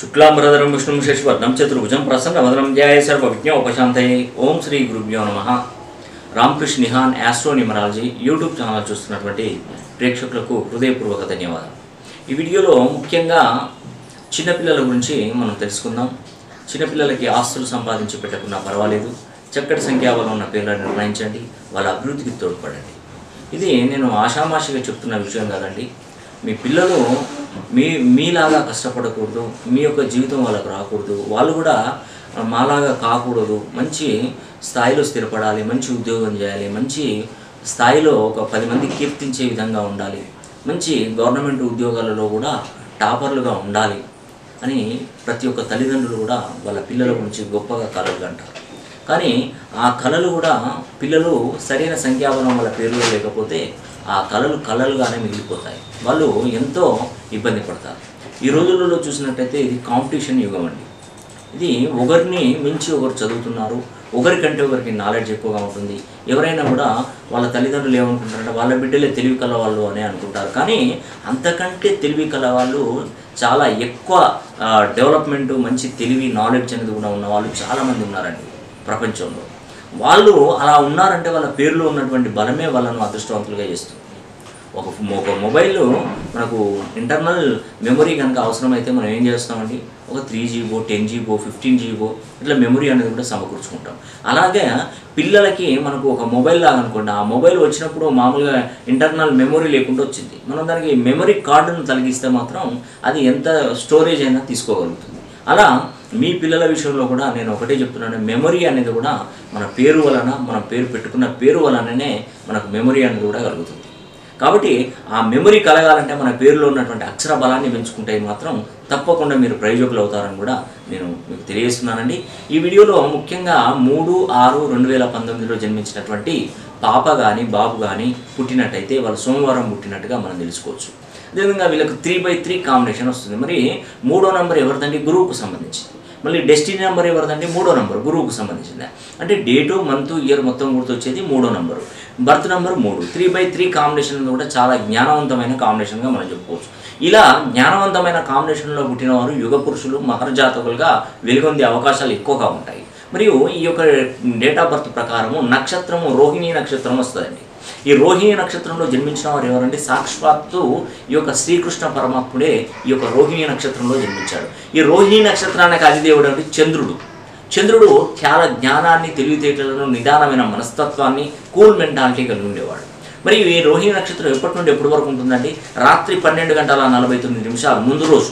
శుక్లాంబరధరం విష్ణుం శశివర్ణం చతుర్భుజం ప్రసన్నవదనం ధ్యాయ సర్వ విజ్ఞోపశాంతయే ఓం శ్రీ గురుభ్యో నమ రామకృష్ణ నిహాన్ యాస్ట్రో న్యూమరాలజీ యూట్యూబ్ ఛానల్ చూస్తున్నటువంటి ప్రేక్షకులకు హృదయపూర్వక ధన్యవాదాలు ఈ వీడియోలో ముఖ్యంగా చిన్నపిల్లల గురించి మనం తెలుసుకుందాం చిన్నపిల్లలకి ఆస్తులు సంపాదించి పెట్టకున్నా పర్వాలేదు చక్కటి సంఖ్యాబలం ఉన్న పేర్లను నిర్ణయించండి వాళ్ళ అభివృద్ధికి తోడ్పడండి ఇది నేను ఆషామాషిగా చెప్తున్న విషయం కాదండి మీ పిల్లలు మీ మీలాగా కష్టపడకూడదు మీ యొక్క జీవితం వాళ్ళకు రాకూడదు వాళ్ళు కూడా మాలాగా కాకూడదు మంచి స్థాయిలో స్థిరపడాలి మంచి ఉద్యోగం చేయాలి మంచి స్థాయిలో ఒక పది మంది కీర్తించే విధంగా ఉండాలి మంచి గవర్నమెంట్ ఉద్యోగాలలో కూడా టాపర్లుగా ఉండాలి అని ప్రతి ఒక్క తల్లిదండ్రులు కూడా వాళ్ళ పిల్లల గురించి గొప్పగా కలలు అంటారు కానీ ఆ కళలు కూడా పిల్లలు సరైన సంఖ్యాబలం వాళ్ళ పేర్లు లేకపోతే ఆ కళలు కళలుగానే మిగిలిపోతాయి వాళ్ళు ఎంతో ఇబ్బంది పడతారు ఈ రోజులలో చూసినట్టయితే ఇది కాంపిటీషన్ యుగం అండి ఇది ఒకరిని మించి ఒకరు చదువుతున్నారు ఒకరికంటే ఒకరికి నాలెడ్జ్ ఎక్కువగా ఉంటుంది ఎవరైనా కూడా వాళ్ళ తల్లిదండ్రులు ఏమనుకుంటారంటే వాళ్ళ బిడ్డలే తెలివి కల వాళ్ళు అని అనుకుంటారు కానీ అంతకంటే తెలివి కల వాళ్ళు చాలా ఎక్కువ డెవలప్మెంట్ మంచి తెలివి నాలెడ్జ్ అనేది కూడా ఉన్న వాళ్ళు చాలామంది ఉన్నారండి ప్రపంచంలో వాళ్ళు అలా ఉన్నారంటే వాళ్ళ పేరులో ఉన్నటువంటి బలమే వాళ్ళను అదృష్టవంతులుగా చేస్తుంది ఒక ఒక మొబైల్ మనకు ఇంటర్నల్ మెమరీ కనుక అవసరమైతే మనం ఏం చేస్తామండి ఒక త్రీ జీబో టెన్ జీబో ఫిఫ్టీన్ జీబో ఇట్లా మెమరీ అనేది కూడా సమకూర్చుకుంటాం అలాగే పిల్లలకి మనకు ఒక మొబైల్ లాగా అనుకోండి ఆ మొబైల్ వచ్చినప్పుడు మామూలుగా ఇంటర్నల్ మెమరీ లేకుండా వచ్చింది మనం దానికి మెమరీ కార్డును తొలగిస్తే మాత్రం అది ఎంత స్టోరేజ్ అయినా తీసుకోగలుగుతుంది అలా మీ పిల్లల విషయంలో కూడా నేను ఒకటే చెప్తున్నాను మెమరీ అనేది కూడా మన పేరు వలన మనం పేరు పెట్టుకున్న పేరు వలననే మనకు మెమరీ అనేది కూడా కలుగుతుంది కాబట్టి ఆ మెమరీ కలగాలంటే మన పేరులో ఉన్నటువంటి అక్షర బలాన్ని పెంచుకుంటే మాత్రం తప్పకుండా మీరు ప్రయోజకులు అవుతారని కూడా నేను మీకు తెలియజేస్తున్నానండి ఈ వీడియోలో ముఖ్యంగా మూడు ఆరు రెండు వేల పంతొమ్మిదిలో జన్మించినటువంటి పాప కానీ బాబు కానీ పుట్టినట్టయితే వాళ్ళు సోమవారం పుట్టినట్టుగా మనం తెలుసుకోవచ్చు అదేవిధంగా వీళ్ళకి త్రీ బై త్రీ కాంబినేషన్ వస్తుంది మరి మూడో నెంబర్ ఎవరిదంటే గురువుకు సంబంధించింది మళ్ళీ డెస్టినీ నెంబర్ ఎవరిదంటే మూడో నెంబర్ గురువుకు సంబంధించింది అంటే డేటు మంత్ ఇయర్ మొత్తం గుర్తొచ్చేది మూడో నెంబరు బర్త్ నెంబర్ మూడు త్రీ బై త్రీ కాంబినేషన్ కూడా చాలా జ్ఞానవంతమైన కాంబినేషన్గా మనం చెప్పుకోవచ్చు ఇలా జ్ఞానవంతమైన కాంబినేషన్లో పుట్టిన వారు యుగ పురుషులు మకర జాతకులుగా వెలుగొందే అవకాశాలు ఎక్కువగా ఉంటాయి మరియు ఈ యొక్క డేట్ ఆఫ్ బర్త్ ప్రకారము నక్షత్రము రోహిణి నక్షత్రం వస్తుందండి ఈ రోహిణి నక్షత్రంలో జన్మించిన వారు ఎవరంటే సాక్షాత్తు ఈ యొక్క శ్రీకృష్ణ పరమాత్ముడే ఈ యొక్క రోహిణి నక్షత్రంలో జన్మించాడు ఈ రోహిణి నక్షత్రానికి అధిదేవుడు అంటే చంద్రుడు చంద్రుడు చాలా జ్ఞానాన్ని తెలివితేటలను నిదానమైన మనస్తత్వాన్ని కూల్ మెంటాలిటీ కలిగి ఉండేవాడు మరి ఈ రోహిణి నక్షత్రం ఎప్పటి నుండి ఎప్పటి వరకు ఉంటుందండి రాత్రి పన్నెండు గంటల నలభై తొమ్మిది నిమిషాలు ముందు రోజు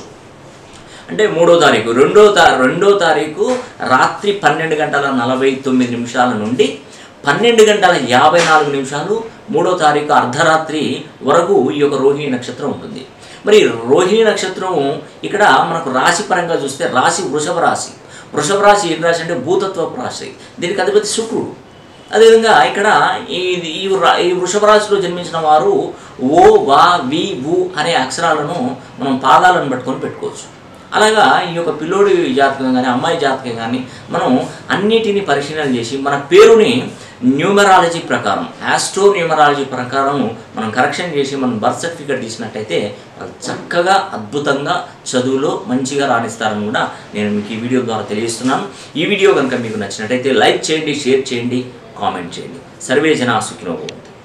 అంటే మూడో తారీఖు రెండో తా రెండో తారీఖు రాత్రి పన్నెండు గంటల నలభై తొమ్మిది నిమిషాల నుండి పన్నెండు గంటల యాభై నాలుగు నిమిషాలు మూడో తారీఖు అర్ధరాత్రి వరకు ఈ యొక్క రోహిణి నక్షత్రం ఉంటుంది మరి రోహిణి నక్షత్రం ఇక్కడ మనకు రాశి పరంగా చూస్తే రాశి వృషభ రాశి వృషభ రాశి ఏం రాశి అంటే భూతత్వపు రాశి దీనికి అధిపతి శుక్రుడు అదేవిధంగా ఇక్కడ ఈ ఈ రా- ఈ వృషభ రాశిలో జన్మించిన వారు ఓ వా వి వు అనే అక్షరాలను మనం పాదాలను పట్టుకొని పెట్టుకోవచ్చు అలాగా ఈ యొక్క పిల్లోడి జాతకం కానీ అమ్మాయి జాతకం కానీ మనం అన్నిటిని పరిశీలన చేసి మన పేరుని న్యూమరాలజీ ప్రకారం ఆస్ట్రో న్యూమరాలజీ ప్రకారం మనం కరెక్షన్ చేసి మనం బర్త్ సర్టిఫికేట్ తీసినట్టయితే వాళ్ళు చక్కగా అద్భుతంగా చదువులో మంచిగా రాణిస్తారని కూడా నేను మీకు ఈ వీడియో ద్వారా తెలియజేస్తున్నాను ఈ వీడియో కనుక మీకు నచ్చినట్టయితే లైక్ చేయండి షేర్ చేయండి కామెంట్ చేయండి సర్వే జన సుఖినో భవంతు